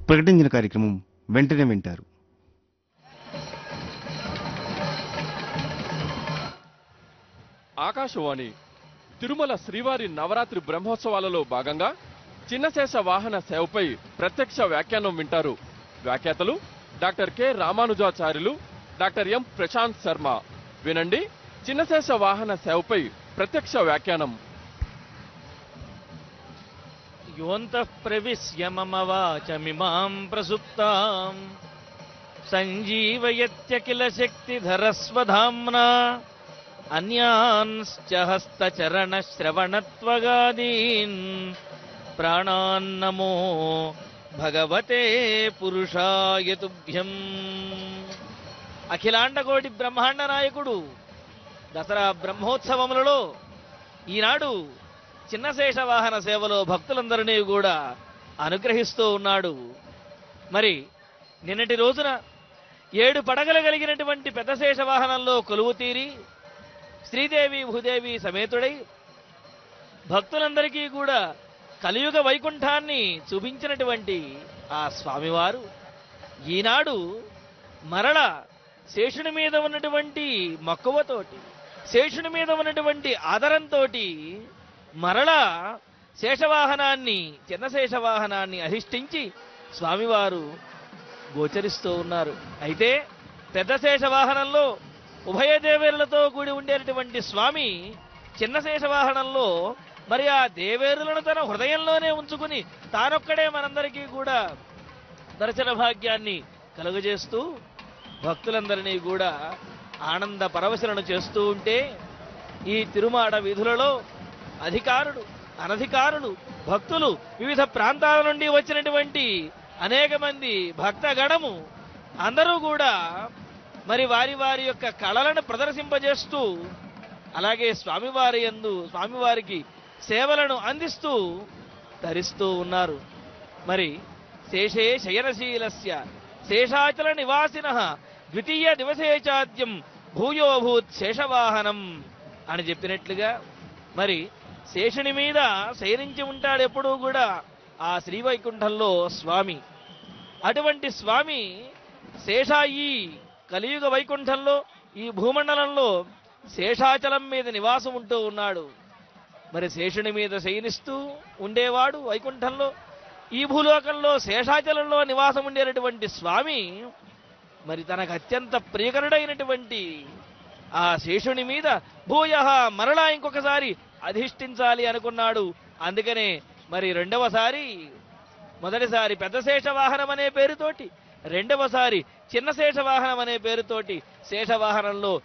ప్రకటించిన కార్యక్రమం వెంటనే వింటారు ఆకాశవాణి తిరుమల శ్రీవారి నవరాత్రి బ్రహ్మోత్సవాలలో భాగంగా చిన్నశేష వాహన సేవపై ప్రత్యక్ష వ్యాఖ్యానం వింటారు వ్యాఖ్యాతలు doctor K Ramanujacharyulu doctor M Prashant Sharma వినండి చిన్నశేష వాహన సేవపై ప్రత్యక్ష వ్యాఖ్యానం యోంతః ప్రవిశ్య మమ వాచమిమాం ప్రసుప్తాం సంజీవయత్యఖిల శక్తిధరస్వధామ్నా అన్యాన్శ్చ హస్తచరణ శ్రవణత్వగాదీన్ ప్రాణాన్నమో భగవతే పురుషాయ తుభ్యం అఖిలాండకోటి బ్రహ్మాండ నాయకుడు దసరా బ్రహ్మోత్సవములలో ఈనాడు చిన్నశేష వాహన సేవలో భక్తులందరినీ కూడా అనుగ్రహిస్తూ ఉన్నాడు మరి నిన్నటి రోజున ఏడు పడగలు కలిగినటువంటి పెద్ద శేష వాహనంలో కొలువు తీరి శ్రీదేవి భూదేవి సమేతుడై భక్తులందరికీ కూడా కలియుగ వైకుంఠాన్ని చూపించినటువంటి ఆ స్వామివారు ఈనాడు మరల శేషుని మీద ఉన్నటువంటి మక్కువతోటి శేషుని మీద ఉన్నటువంటి ఆదరంతోటి మరలా శేషవాహనాన్ని చిన్నశేష వాహనాన్ని అధిష్ఠించి స్వామివారు గోచరిస్తూ ఉన్నారు అయితే పెద్ద శేష వాహనంలో ఉభయ దేవేరులతో కూడి ఉండేటటువంటి స్వామి చిన్న శేష వాహనంలో మరి ఆ దేవేరులను తన హృదయంలోనే ఉంచుకుని తానొక్కడే మనందరికీ కూడా దర్శన భాగ్యాన్ని కలుగజేస్తూ భక్తులందరినీ కూడా ఆనంద పరవశలను చేస్తూ ఉంటే ఈ తిరుమాడ వీధులలో అధికారులు అనధికారులు భక్తులు వివిధ ప్రాంతాల నుండి వచ్చినటువంటి అనేక మంది భక్తగణము అందరూ కూడా మరి వారి వారి యొక్క కళలను ప్రదర్శింపజేస్తూ అలాగే స్వామివారి యందు స్వామివారికి సేవలను అందిస్తూ ధరిస్తూ ఉన్నారు మరి శేషే శయనశీలస్య శేషాచల నివాసిన ద్వితీయ దివసేచాద్యం భూయోభూత్ శేషవాహనం అని చెప్పినట్లుగా మరి శేషుని మీద శయనించి ఉంటాడు ఎప్పుడూ కూడా ఆ శ్రీవైకుంఠంలో స్వామి అటువంటి స్వామి శేషాయి కలియుగ వైకుంఠంలో ఈ భూమండలంలో శేషాచలం మీద నివాసం ఉంటూ ఉన్నాడు మరి శేషుని మీద శయనిస్తూ ఉండేవాడు వైకుంఠంలో ఈ భూలోకంలో శేషాచలంలో నివాసం ఉండేటటువంటి స్వామి మరి తనకు అత్యంత ప్రియకరుడైనటువంటి ఆ శేషుని మీద భూయ మరలా ఇంకొకసారి అధిష్ఠించాలి అనుకున్నాడు అందుకనే మరి రెండవసారి మొదటిసారి పెద్ద శేష వాహనం అనే పేరుతోటి రెండవసారి చిన్న శేష వాహనం అనే పేరుతోటి శేషవాహనంలో